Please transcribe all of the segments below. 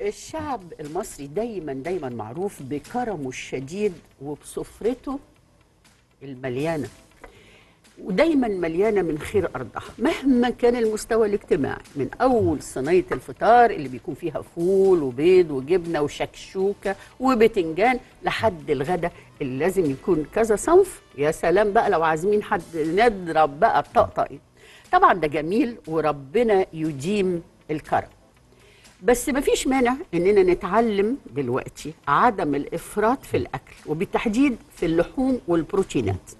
الشعب المصري دايما دايما معروف بكرمه الشديد وبسفرته المليانه ودايما مليانه من خير ارضها مهما كان المستوى الاجتماعي من اول صينيه الفطار اللي بيكون فيها فول وبيض وجبنه وشكشوكه وبتنجان لحد الغدا اللي لازم يكون كذا صنف يا سلام بقى لو عازمين حد نضرب بقى الطقطقه طبعا ده جميل وربنا يديم الكرم بس مفيش مانع اننا نتعلم دلوقتي عدم الافراط في الاكل وبالتحديد في اللحوم والبروتينات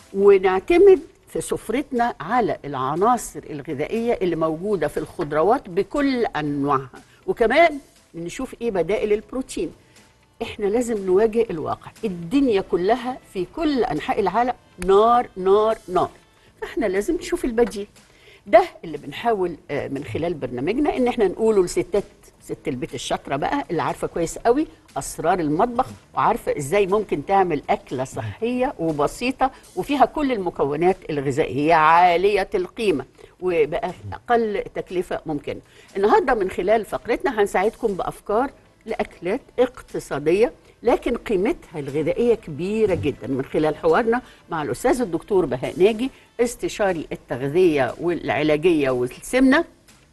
ونعتمد في سفرتنا على العناصر الغذائيه اللي موجوده في الخضروات بكل انواعها وكمان نشوف ايه بدائل البروتين احنا لازم نواجه الواقع الدنيا كلها في كل انحاء العالم نار نار نار فاحنا لازم نشوف البديل ده اللي بنحاول آه، من خلال برنامجنا ان احنا نقوله لستات ست البيت الشاطره بقى اللي عارفه كويس قوي اسرار المطبخ وعارفه ازاي ممكن تعمل اكله صحيه وبسيطه وفيها كل المكونات الغذائيه عاليه القيمه وبقى اقل تكلفه ممكنه النهارده من خلال فقرتنا هنساعدكم بافكار لاكلات اقتصاديه لكن قيمتها الغذائيه كبيره جدا من خلال حوارنا مع الاستاذ الدكتور بهاء ناجي استشاري التغذيه والعلاجيه والسمنه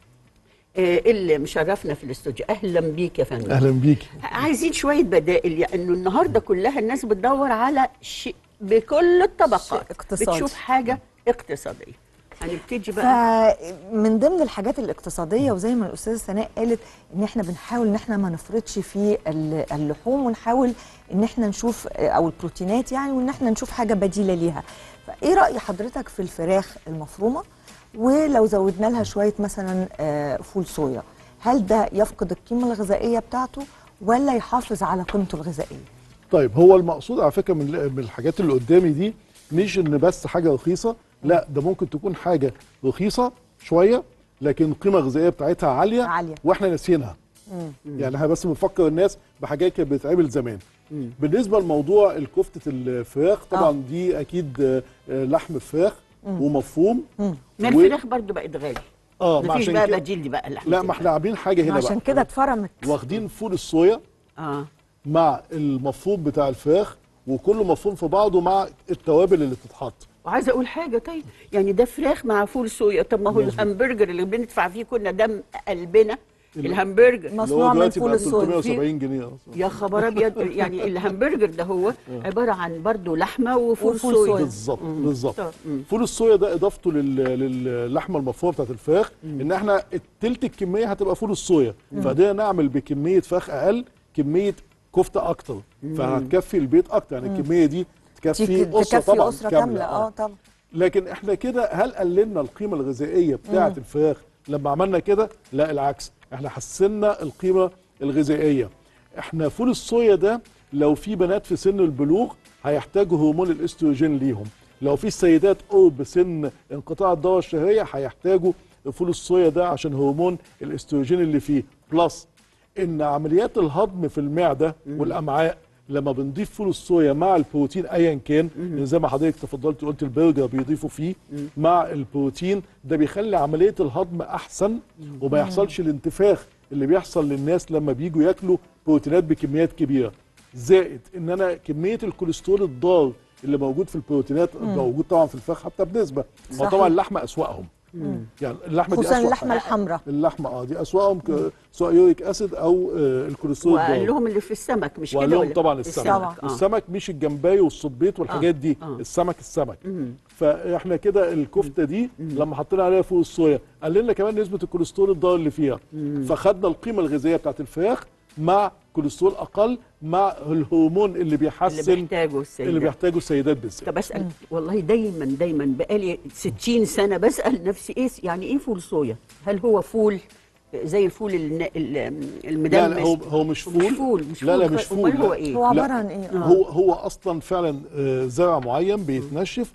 آه، اللي مشرفنا في الاستوديو اهلا بيك يا فندم اهلا بيكي عايزين شويه بدائل لانه النهارده كلها الناس بتدور على شيء بكل الطبقات شيء اقتصادي. بتشوف حاجه اقتصاديه هنبتدي بقى فمن ضمن الحاجات الاقتصاديه وزي ما الاستاذه سناء قالت ان احنا بنحاول ان احنا ما نفرطش في ال- اللحوم ونحاول ان احنا نشوف او البروتينات يعني وان احنا نشوف حاجه بديله ليها فايه راي حضرتك في الفراخ المفرومه ولو زودنا لها شويه مثلا آه، فول صويا هل ده يفقد القيمه الغذائيه بتاعته ولا يحافظ على قيمته الغذائيه طيب هو المقصود على فكره من من الحاجات اللي قدامي دي مش ان بس حاجه رخيصه لا ده ممكن تكون حاجه رخيصه شويه لكن القيمه الغذائيه بتاعتها عاليه, عالية. واحنا ناسيينها يعني احنا بس بنفكر الناس بحاجات كانت بتتعمل زمان بالنسبه لموضوع الكفته الفراخ طبعا آه. دي اكيد آه، آه، لحم فراخ ومفروم ما و- الفراخ برضو بقت غالي اه ما مفيش عشان بقى كده بديل دي بقى اللحمة لا ما احنا عاملين حاجه هنا عشان بقى كده اتفرمت واخدين فول الصويا اه مع المفروم بتاع الفراخ وكله مفروم في بعضه مع التوابل اللي بتتحط وعايزه اقول حاجه طيب يعني ده فراخ مع فول صويا طب ما هو مظبوط. الهمبرجر اللي بندفع فيه كنا دم قلبنا اللي- الهمبرجر مصنوع اللي هو من دلوقتي فول بقى الصويا. 370 جنيه اصلا يا خبر ابيض يعني الهمبرجر ده هو عباره عن برضو لحمه وفول وفول صويا صويا. بالظبط بالظبط طب، مم. فول الصويا ده اضافته لل- للحمه المفرومه بتاعت الفراخ ان احنا التلت الكميه هتبقى فول الصويا فقدرنا نعمل بكميه فراخ اقل كميه كفته اكتر فهتكفي البيت اكتر يعني الكميه دي تكفي تكفي اسره طبعا اسره كامله اه طبعا لكن احنا كده هل قللنا القيمه الغذائيه بتاعه الفراخ لما عملنا كده لا العكس احنا حسنا القيمه الغذائيه احنا فول الصويا ده لو في بنات في سن البلوغ هيحتاجوا هرمون الاستروجين ليهم لو في سيدات قرب سن انقطاع الدوره الشهريه هيحتاجوا فول الصويا ده عشان هرمون الاستروجين اللي فيه بلس ان عمليات الهضم في المعده والامعاء لما بنضيف فول الصويا مع البروتين ايا كان زي ما حضرتك تفضلت قلت البرجر بيضيفوا فيه مع البروتين ده بيخلي عمليه الهضم احسن وما يحصلش الانتفاخ اللي بيحصل للناس لما بييجوا ياكلوا بروتينات بكميات كبيره زائد ان انا كميه الكوليسترول الضار اللي موجود في البروتينات موجود طبعا في الفراخ حتى بنسبه هو صحيح. طبعا اللحمه اسواقهم يعني اللحمه دي خصوصا أسوأ اللحمه حاجة. الحمراء اللحمه اه دي اسواقهم ك- سواء يوريك اسيد او آه الكوليسترول وقال الضار لهم اللي في السمك مش وقال كده لهم ولا؟ طبعا السمك طبعا. آه. السمك مش الجمبري والصبيط والحاجات دي آه. السمك السمك فاحنا كده الكفته دي لما حطينا عليها فوق الصويا قللنا كمان نسبه الكوليسترول الضار اللي فيها فخدنا القيمه الغذائيه بتاعت الفراخ مع كوليسترول اقل مع الهرمون اللي اللي بيحسن بيحتاجه السيدات اللي بيحتاجه السيدات بالذات طب اسال والله دايما دايما بقالي 60 سنه بسال نفسي ايه يعني ايه فول صويا؟ هل هو فول زي الفول الن- ال- المدمس؟ لا لا هو هو مش فول مش فول مش لا لا فول مش خ- فول امال هو لا. ايه؟ هو عباره لا. عن ايه آه. هو هو اصلا فعلا آه، زرع معين بيتنشف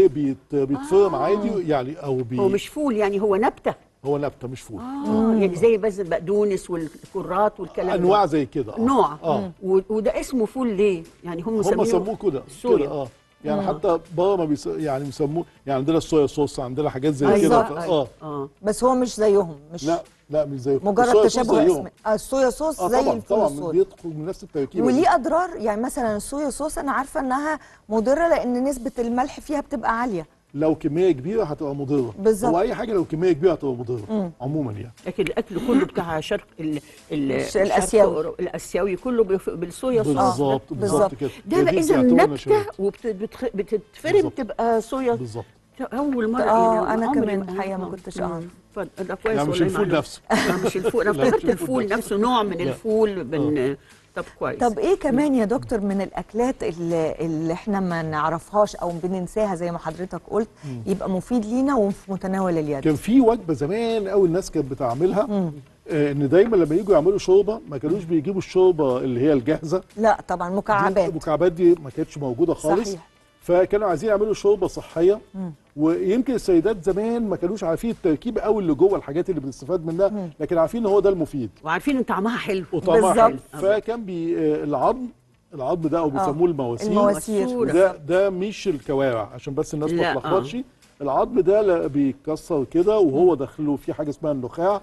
وبيتفرم عادي يعني او بي هو مش فول يعني هو نبته هو نبته مش فول اه يعني زي بس البقدونس والكرات والكلام ده. انواع زي كده آه. نوع اه و- وده اسمه فول ليه؟ يعني هم هم سموه سموه كده صويا. كده اه يعني حتى بره ما بيس... يعني بيسموه يعني عندنا الصويا صوص عندنا حاجات زي أيوة، كده أيوة. ف- اه اه بس هو مش زيهم مش لا لا مش زيهم مجرد الصويا صوص تشابه زيهم. اسم آه، الصويا صوص اه زي طبعا الفول طبعا السوري بيدخل من نفس التركيبه دي. وليه اضرار يعني مثلا الصويا صوص انا عارفه انها مضره لان نسبه الملح فيها بتبقى عاليه لو كميه كبيره هتبقى مضره بالظبط. هو اي حاجه لو كميه كبيره هتبقى مضره عموما يعني لكن الاكل كله بتاع شرق ال ال الش- شرق الآسيوي. أوروبا- الاسيوي كله بيف- بالصويا صوص بالظبط بالظبط. بالظبط كده ده هي بقى دي اذا بتعتبر نبته نشويات. وبتتفرم بالظبط. تبقى صويا بالظبط اول مره آه، يعني أنا عمري كمان ما- الحقيقة ما آه. كنتش مم. أعرف. ف- ده كويس يعني مش والله الفول معلومة. نفسه. لا مش الفول انا لا، مش افتكرت الفول الفول نفسه. نفسه نوع من لا. الفول بن... طب كويس طب ايه كمان يا دكتور من الاكلات اللي, اللي احنا ما نعرفهاش او بننساها زي ما حضرتك قلت يبقى مفيد لينا وفي متناول اليد كان في وجبه زمان قوي الناس كانت بتعملها آه، ان دايما لما يجوا يعملوا شوربه ما كانوش بيجيبوا الشوربه اللي هي الجاهزه لا طبعا دي- مكعبات المكعبات دي ما كانتش موجوده خالص صحيح. فكانوا عايزين يعملوا شوربه صحيه ويمكن السيدات زمان ما كانوش عارفين التركيب قوي اللي جوه الحاجات اللي بنستفاد منها لكن عارفين ان هو ده المفيد وعارفين ان طعمها حلو وطعمها حلو بالظبط. فكان بي آه، العظم العظم ده او بيسموه المواسير المواسير مسورة. ده ده مش الكوارع عشان بس الناس ما لا، تلخبطش العظم ده لا بيتكسر كده وهو داخله فيه حاجه اسمها النخاع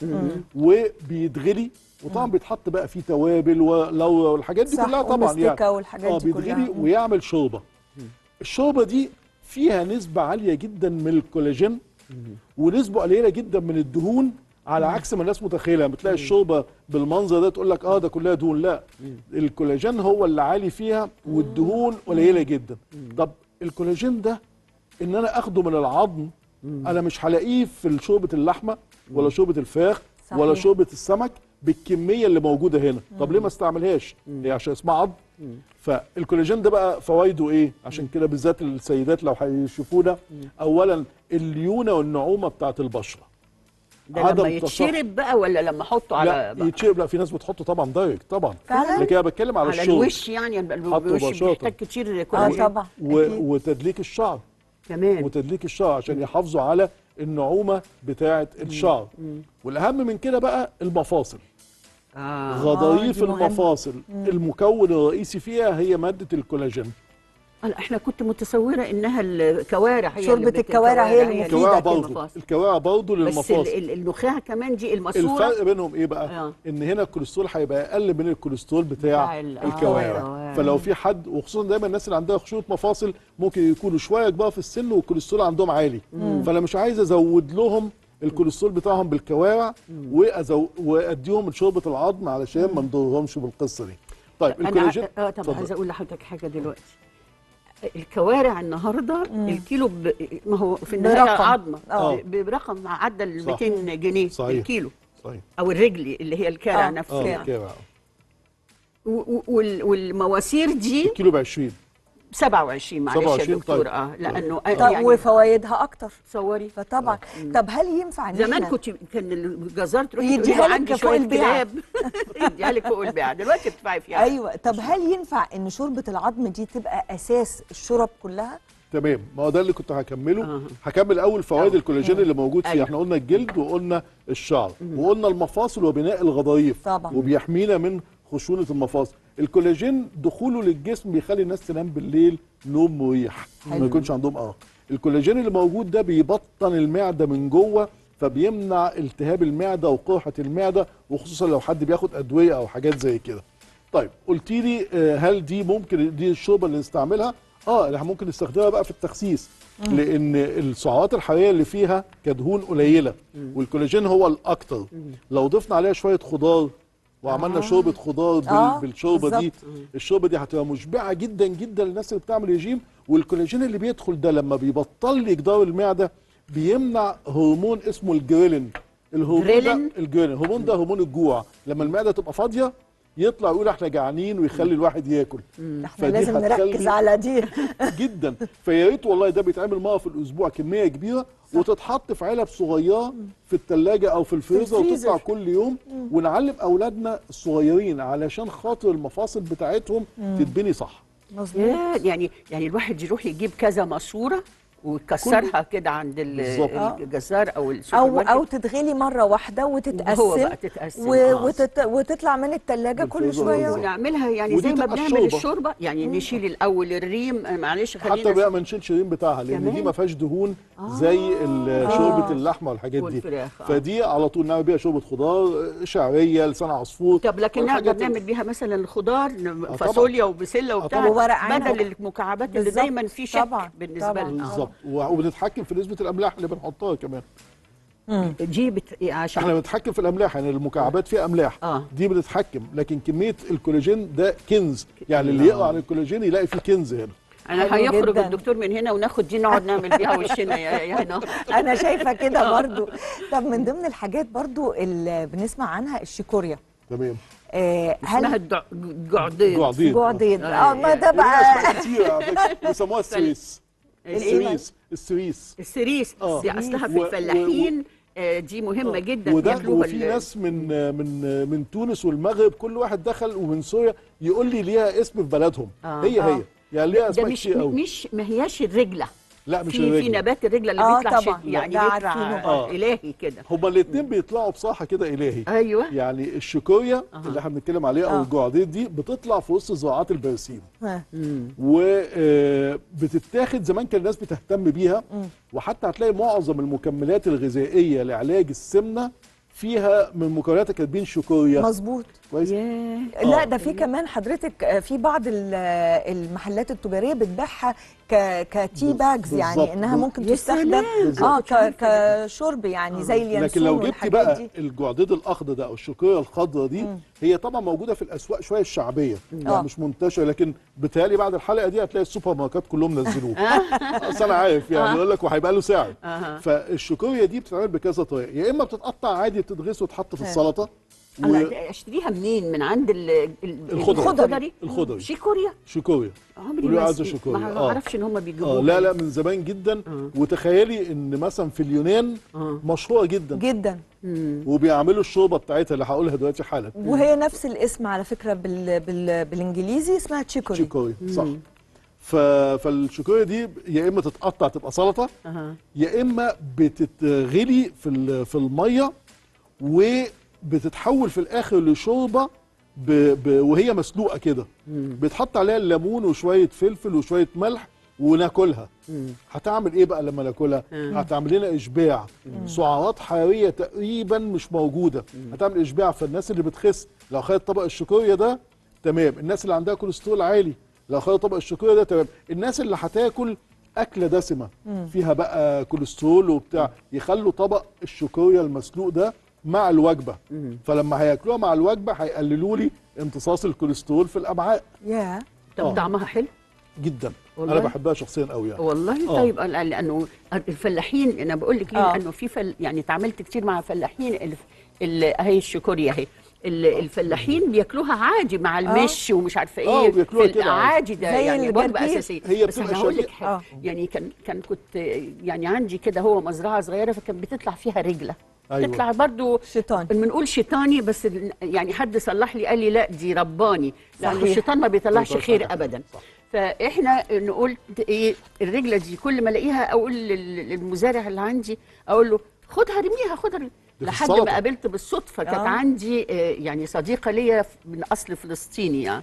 وبيتغلي وطبعا بيتحط بقى فيه توابل ولو الحاجات دي صح، كلها طبعا يعني ومستكة والحاجات اه دي بيتغلي كلها. ويعمل شوربه الشوربه دي فيها نسبه عاليه جدا من الكولاجين ونسبه قليله جدا من الدهون على عكس ما الناس متخيله بتلاقي الشوربه بالمنظر ده تقول لك اه ده كلها دهون لا الكولاجين هو اللي عالي فيها والدهون قليله جدا طب الكولاجين ده ان انا اخده من العظم انا مش هلاقيه في شوربه اللحمه ولا شوربه الفراخ ولا صحيح. شوربه السمك بالكميه اللي موجوده هنا طب ليه ما استعملهاش هي عشان اسمها عظم فالكولاجين ده بقى فوائده ايه عشان كده بالذات السيدات لو هيشوفونا اولا الليونه والنعومه بتاعت البشره ده عدم لما تصحح. يتشرب بقى ولا لما احطه على لا بقى يتشرب لا في ناس بتحطه طبعا دايركت طبعا فعلا؟ لكن انا بتكلم على, على الشرب الوش يعني حطه الوش ببساطة. بيحتاج كتير اه كولاجين طبعا و... أكيد. وتدليك الشعر كمان وتدليك الشعر عشان يحافظوا على النعومه بتاعه الشعر والاهم من كده بقى المفاصل اه غضاريف دي مهمة. المفاصل المكون الرئيسي فيها هي ماده الكولاجين لا، احنا كنت متسوره انها الكوارع هي شوربة اللي بت- الكوارع هي اللي اللي مفيدة الكوارع كده. برضه المفاصل. الكوارع برضه بس ال- للمفاصل ال- النخاع كمان دي الماسوره الفرق بينهم ايه بقى؟ آه. ان هنا الكوليسترول هيبقى اقل من الكوليسترول بتاع بتاع ال- آه، الكوارع الكوارع. فلو في حد وخصوصا دايما الناس اللي عندها خشونه مفاصل ممكن يكونوا شويه كبار في السن والكوليسترول عندهم عالي فانا مش عايز ازود لهم الكوليسترول بتاعهم بالكوارع وأزو... واديهم شوربه العظم علشان ما نضرهمش بالقصه دي طيب انا الكولاجين ع- اه طب اتفضل. عايزه اقول لحضرتك حاجه دلوقتي الكوارع النهارده الكيلو ب... ما هو في النهايه برقم. عظمه آه. ب- برقم عدى ال صح. 200 جنيه صحيح. الكيلو صحيح او الرجلي اللي هي الكارع آه. نفسه اه يعني الكوارع و- و- وال- والمواسير دي الكيلو ب 20 27 معلش 27 يا دكتور طيب. اه لانه طب يعني وفوائدها اكتر تصوري فطبعا طب هل ينفع ان زمان إحنا- كنت كان الجزار تروحي يديها تقولي له لك عندي فوق شويه البيع. كلاب يديها لك فوق البيع دلوقتي بتدفعي فيها ايوه طب هل ينفع ان شوربه العظم دي تبقى اساس الشرب كلها تمام ما هو ده اللي كنت هكمله آه. هكمل اول فوائد آه. الكولاجين اللي موجود فيه أيوة. احنا قلنا الجلد وقلنا الشعر وقلنا المفاصل وبناء الغضاريف طبعا. وبيحمينا من خشونه المفاصل الكولاجين دخوله للجسم بيخلي الناس تنام بالليل نوم مريح ما يكونش عندهم ارق الكولاجين اللي موجود ده بيبطن المعده من جوه فبيمنع التهاب المعده وقرحه المعده وخصوصا لو حد بياخد ادويه او حاجات زي كده طيب قلت لي آه، هل دي ممكن دي الشوربه اللي نستعملها اه احنا ممكن نستخدمها بقى في التخسيس لان السعرات الحراريه اللي فيها كدهون قليله والكولاجين هو الاكتر لو ضفنا عليها شويه خضار وعملنا شوربه خضار بال- آه، بالشوربه دي بالظبط. الشوربه دي هتبقى مشبعه جدا جدا للناس اللي بتعمل رجيم والكولاجين اللي بيدخل ده لما بيبطل لي جدار المعده بيمنع هرمون اسمه الجريلين الهرمون ده جريلين؟ الجريلين الهرمون ده هرمون الجوع لما المعده تبقى فاضيه يطلع يقول احنا جعانين ويخلي الواحد ياكل احنا فدي لازم هتخلي- نركز على دي جدا فيا ريت والله ده بيتعمل مره في الاسبوع كميه كبيره وتتحط في علب صغيره في الثلاجه او في الفريزر الفريزر. وتطلع كل يوم ونعلم اولادنا الصغيرين علشان خاطر المفاصل بتاعتهم تتبني صح مظبوط يا- يعني يعني الواحد يروح يجيب كذا ماسوره ويكسرها كده عند ال- بالظبط. الجزار او السوبر او ماركت او تتغلي مره واحده وتتقسم هو بقى تتقسم و... آه. وتت... وتطلع من الثلاجه كل بالفريزر شويه بالظبط. ونعملها يعني ودي زي ما تبقى بنعمل الشوربة. الشوربه يعني نشيل الاول الريم آه، معلش حتى خلينا بقى ما نشيلش الريم بتاعها لان كمان؟ دي ما فيهاش دهون زي ال- شوربه اللحمه والحاجات دي والفراخ، آه. فدي على طول نعمل بيها شوربه خضار شعريه لسان عصفور طب لكن والحاجات نقدر ال- نعمل بيها مثلا الخضار طبعاً. فاصوليا وبسله وبتاع طبعاً. وورق عنب. بدل المكعبات اللي بالظبط. دايما في شك طبعاً. بالنسبه طبعاً. لنا بالظبط و- وبنتحكم في نسبه الاملاح اللي بنحطها كمان دي بت... احنا عشان بنتحكم في الاملاح يعني المكعبات فيها املاح آه. دي بنتحكم لكن كميه الكولاجين ده كنز يعني اللي يقرا عن الكولاجين يلاقي فيه كنز هنا انا حلو هيخرج جداً. الدكتور من هنا وناخد دي نقعد نعمل بيها وشنا يا يا هنا انا شايفه كده برضو طب من ضمن الحاجات برضو اللي بنسمع عنها الشيكوريا تمام آه اسمها هل الدع- الجعضيد جعضيد جعضيد آه. اه ما ده ليها بقى اسماء كتير على فكره بيسموها السويس السويس السويس السريس آه. دي اصلها و- في و- الفلاحين آه، دي مهمه جدا وده بياكلوها وفي ال- ناس من من من تونس والمغرب كل واحد دخل ومن سوريا يقول لي ليها اسم في بلدهم آه. هي هي آه. يعني ليها ده اسماء مش كتير قوي مش ما هياش الرجله لا مش في في الرجل نبات الرجله اللي آه بيطلع طبعاً. شيء يعني ده بيطلع عارفينه. آه. الهي كده هما الاثنين بيطلعوا بصراحه كده الهي ايوه يعني الشيكوريا أها. اللي احنا بنتكلم عليها او آه. الجعديد دي بتطلع في وسط زراعات البرسيم ها. وبتتاخد زمان كان الناس بتهتم بيها وحتى هتلاقي معظم المكملات الغذائيه لعلاج السمنه فيها من مكوناتها كاتبين شيكوريا مظبوط كويس ياه لا آه. ده في كمان حضرتك آه، في بعض ال- آه، المحلات التجاريه بتبيعها ك كتي باجز يعني بالظبط. انها بال- ممكن يا تستخدم سلام. اه كنت عارفة ك- كشرب يعني زي اليانسون لكن لو جبتي والحاجات بقى دي الجعديد الاخضر ده او الشيكوريا الخضراء دي هي طبعا موجوده في الاسواق شويه الشعبيه آه. يعني مش منتشره لكن بتهيألي بعد الحلقه دي هتلاقي السوبر ماركت كلهم نزلوه اصل انا عارف يعني يقول لك وهيبقى له سعر أها. فالشيكوريا دي بتتعمل بكذا طريقه يا اما بتتقطع عادي بتدغس وتحط في ها. السلطه انا ده اشتريها منين من عند ال ال- الخضري. الخضري الخضري. شيكوريا وشيكوريا عمري قولوا ما عايزة س- شيكوريا. ما آه. اعرفش ان هم بيجيبوها اه لا لا من زمان جدا آه. وتخيلي ان مثلا في اليونان آه. مشهوره جدا جدا وبيعملوا الشوربه بتاعتها اللي هقولها دلوقتي حالا وهي نفس الاسم على فكره بال بال بالانجليزي اسمها تشيكوري شيكوريا صح ف... فالشيكوريا دي يا اما تتقطع تبقى سلطه أها. يا اما بتتغلي في ال- في الميه وبتتحول في الاخر لشوربه ب... ب... وهي مسلوقه كده بيتحط عليها الليمون وشويه فلفل وشويه ملح وناكلها هتعمل ايه بقى لما ناكلها هتعمل لنا اشباع سعرات حراريه تقريبا مش موجوده هتعمل اشباع فالناس اللي بتخس لو خدت طبق الشيكوريا ده تمام الناس اللي عندها كوليسترول عالي لو خدت طبق الشيكوريا ده تمام الناس اللي هتاكل اكله دسمه فيها بقى كوليسترول وبتاع يخلوا طبق الشيكوريا المسلوق ده مع الوجبه فلما هياكلوها مع الوجبه هيقللوا لي امتصاص الكوليسترول في الامعاء يا طب آه. طعمها حلو جدا والله؟ انا بحبها شخصيا قوي يعني والله آه. طيب آه، لانه الفلاحين انا بقول لك ليه آه. لانه في فل يعني اتعاملت كتير مع فلاحين الف- ال- اهي الشيكوريا اهي ال- الفلاحين بياكلوها عادي مع المش ومش عارفه آه، ايه بياكلوها في كده عادي. عادي ده زي يعني وجبه الجرجير. اساسيه هي بس بتبقى انا هقول لك شبيه- حاجه آه. يعني كان كان كنت يعني عندي كده هو مزرعه صغيره فكان بتطلع فيها رجله أيوة. تطلع برضو شيطان بنقول شيطاني بس ال- يعني حد صلح لي قال لي لا دي رباني لانه صحيح. الشيطان ما بيطلعش بيطلع خير حاجة ابدا صح. فاحنا نقول ايه الرجله دي كل ما الاقيها اقول لل- للمزارع اللي عندي اقول له خدها رميها خدها رميها. في لحد السلطة. ما قابلت بالصدفه كانت آه. عندي آه، يعني صديقه ليا من اصل فلسطيني يعني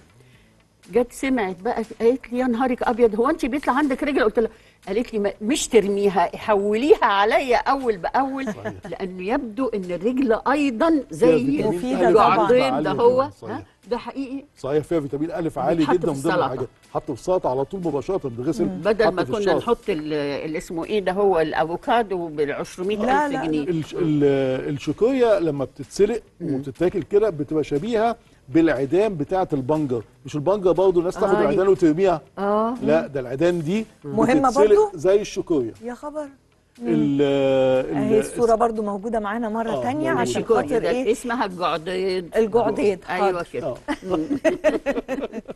جت سمعت بقى قالت لي يا نهارك ابيض هو انت بيطلع عندك رجل قلت لها قالت لي ما- مش ترميها حوليها عليا اول باول لانه يبدو ان الرجل ايضا زي فيتامين مفيدة ألف طبعاً. عالي الجعضين ده جدا. هو صحيح. ها ده حقيقي صحيح فيها فيتامين الف عالي بيتحط جدا في من ضمن السلطة. الحاجات حط في السلطه على طول مباشره بغسل بدل ما كنا نحط ال- اللي اسمه ايه ده هو الافوكادو بال 200 لا، الف لا. جنيه الش- ال- الشوكويا لما بتتسلق وبتتاكل كده بتبقى شبيهه بالعيدان بتاعه البنجر مش البنجر برضه الناس تاخد آه، العيدان وترميها اه لا ده العيدان دي مهمة بتتسلق برضو؟ زي الشوكويا يا خبر ال- اهي ال- الصوره برضو موجوده معانا مره آه، تانية موجودة. عشان شيكوريا خاطر ده ايه اسمها الجعضيد الجعضيد ايوه حاضر. كده آه.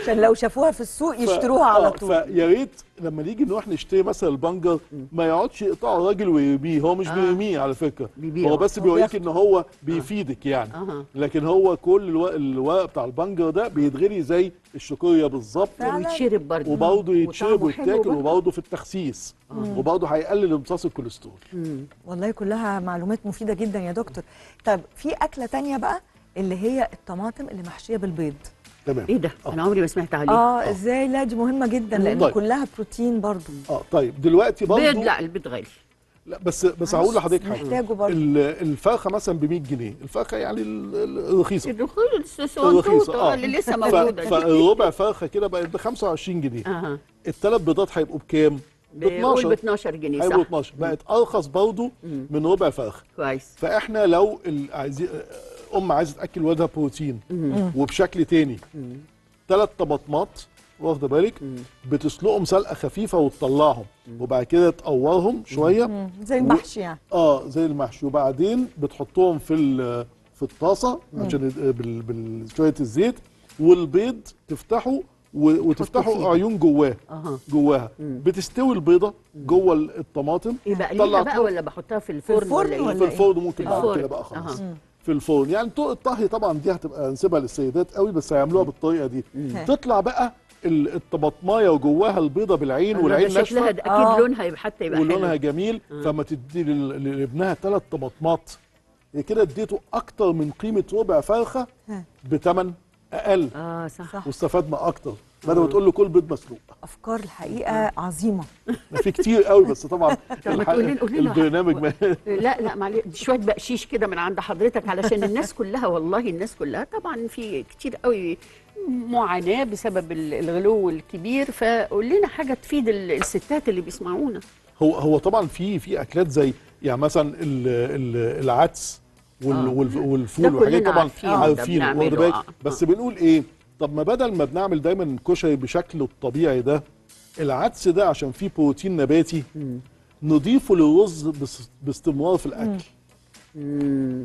عشان لو شافوها في السوق ف- يشتروها على آه، طول فيا ريت لما نيجي نروح نشتري مثلا البنجر ما يقعدش يقطعه الراجل ويرميه هو مش آه. بيرميه على فكره بيبيعه. هو بس هو بيوريك بياخده. ان هو بيفيدك يعني أها. لكن هو كل الورق, الورق بتاع البنجر ده بيتغلي زي الشوكويه بالظبط فعلا. ويتشرب برضه وبرضه يتشرب وطعمه حلو ويتاكل برضه. وبرضه في التخسيس وبرضه هيقلل امتصاص الكوليسترول والله كلها معلومات مفيدة جدا يا دكتور طب في أكلة تانية بقى اللي هي الطماطم اللي محشية بالبيض تمام ايه ده انا عمري ما سمعت عليه اه ازاي لا دي مهمة جدا لأن طيب. كلها بروتين برضو اه طيب دلوقتي برضه بيض لا البيض غالي لا بس بس هقول لحضرتك حاجه محتاجه برضو ال- الفرخه مثلا ب 100 جنيه الفرخه يعني ال- ال- الرخيصه الدخول الرخيصة، الصوانطوطه آه. اللي لسه ف- موجوده دي. فالربع فرخه كده بقت ب 25 جنيه اها الثلاث بيضات هيبقوا بكام؟ ب بقول ب 12 12 جنيه هيبقوا صح 12 بقت ارخص برضه من ربع فرخه كويس فاحنا لو ال- عايزين ام عايزه تاكل ولادها بروتين وبشكل تاني ثلاث طماطمات واخده بالك بتسلقهم سلقه خفيفه وتطلعهم وبعد كده تقورهم شويه مم. زي المحشي يعني اه زي المحشي وبعدين بتحطهم في ال- في الطاسه عشان يد- بال- بال- شويه الزيت والبيض تفتحه و- فيه. وتفتحوا عيون جواه اها جواها بتستوي البيضه جوه ال- الطماطم ايه بقليها طلع بقى طول- ولا بحطها في الفرن الفرن ولا ولا ايه في الفرن ممكن بعد الفرن. كده بقى خلاص أها. في الفرن يعني طرق الطهي طبعا دي هتبقى نسيبها للسيدات قوي بس هيعملوها بالطريقه دي تطلع بقى ال- الطماطمايه وجواها البيضه بالعين الله، والعين ده شكلها ناشفه ده آه. اكيد لونها يبقى حتى يبقى ولونها حلو جميل فما تدي لل- لابنها ثلاث طماطمات هي كده اديته اكتر من قيمه ربع فرخه ها. بثمن اقل اه صح صح واستفدنا اكتر بدل ما تقول له كل بيض مسلوق أفكار الحقيقة عظيمة في كتير قوي بس طبعا طب ما الح- تقولي قولي له البرنامج ما لا لا معلش شويه بقشيش كده من عند حضرتك علشان الناس كلها والله الناس كلها طبعا في كتير قوي معاناه بسبب ال- الغلو الكبير فقول لنا حاجه تفيد ال- الستات اللي بيسمعونا هو هو طبعا في في اكلات زي يعني مثلا ال- ال- العدس وال آه. والف- ده والفول والحاجات كلنا طبعا عارفينه، ده عارفين بنعمله، واخد بالك آه. بس بنقول ايه طب ما بدل ما بنعمل دايما الكشري بشكله الطبيعي ده العدس ده عشان فيه بروتين نباتي نضيفه للرز بس- باستمرار في الاكل امم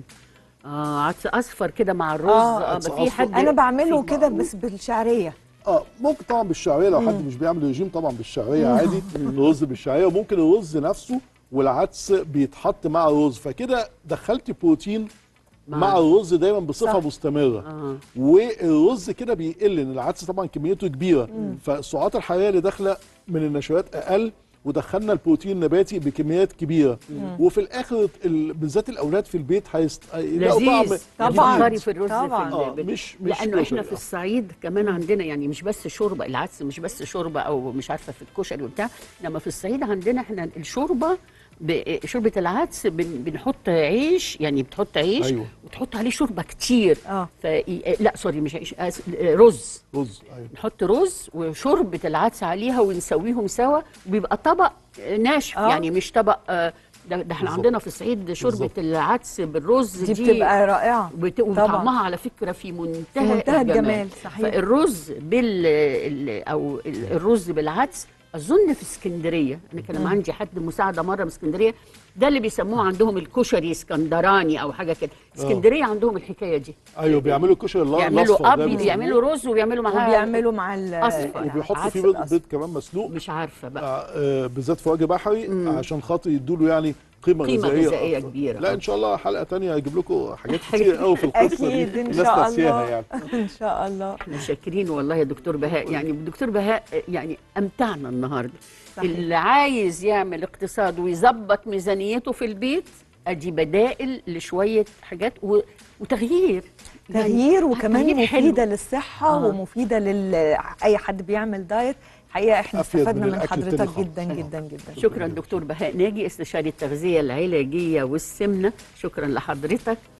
اه عدس اصفر كده مع الرز آه، اه عدس ما في أصفر. حد أنا بعمله في- كده بس بالشعرية اه ممكن طبعا بالشعريه لو حد مش بيعمل رجيم طبعا بالشعريه عادي الرز بالشعريه وممكن الرز نفسه والعدس بيتحط مع الرز فكده دخلتي بروتين مع- مع الرز دايما بصفه صح. مستمره اه والرز كده بيقل لان العدس طبعا كميته كبيره فالسعرات الحراريه اللي داخله من النشويات اقل ودخلنا البروتين النباتي بكميات كبيره وفي الاخر ال- بالذات الاولاد في البيت هيست... هيلاقوا لذيذ طعم طبعاً. تفكري في الرز طبعاً. في آه، ال- مش- مش لانه احنا كشري، في آه. الصعيد كمان عندنا يعني مش بس شوربه العدس مش بس شوربه او مش عارفه في الكشري وبتاع انما في الصعيد عندنا احنا الشوربه ب- شوربه العدس بن- بنحط عيش يعني بتحط عيش أيوة. وتحط عليه شوربه كتير آه. ف لا سوري مش عيش آسف، رز رز ايوه نحط رز وشوربه العدس عليها ونسويهم سوا وبيبقى طبق ناشف آه. يعني مش طبق آه، ده, ده احنا بالظبط. عندنا في الصعيد شوربه بالظبط. العدس بالرز دي بتبقى رائعة وبت... وطعمها على فكره في منتهى, في منتهى الجمال، صحيح. فالرز بال ال... او ال- الرز بالعدس اظن في اسكندريه انا كان عندي حد مساعده مره من اسكندريه ده اللي بيسموه عندهم الكشري اسكندراني او حاجه كده اسكندريه عندهم الحكايه دي ايوه بيعملوا الكشري اللي هو الأصفر يعملوا ده ابي بيسموه. بيعملوا رز وبيعملوا معاه وبيعملوا مع ال أصفر. وبيحطوا العدس فيه بيض, الأصفر. بيض كمان مسلوق مش عارفه بقى آه، آه، بالذات في وجه بحري عشان خاطر يدوا له يعني قيمه, قيمة غذائيه غذائية أكتر. كبيرة. لا ان شاء الله حلقه تانية هجيب لكم حاجات كتير قوي في القصه دي أكيد إن الناس شاء ناسياها الله يعني إن شاء الله احنا شاكرين والله يا دكتور بهاء يعني دكتور بهاء يعني امتعنا النهارده صحيح. اللي عايز يعمل اقتصاد ويظبط ميزانيته في البيت ادي بدائل لشويه حاجات و... وتغيير تغيير وكمان تغيير حلو. مفيده للصحه آه. ومفيده لاي حد بيعمل دايت حقيقه احنا أفيد استفدنا من من الأكل التاني حضرتك خالص. جدا جدا جدا شكرا دكتور بهاء ناجي استشاري التغذيه العلاجيه والسمنه شكرا لحضرتك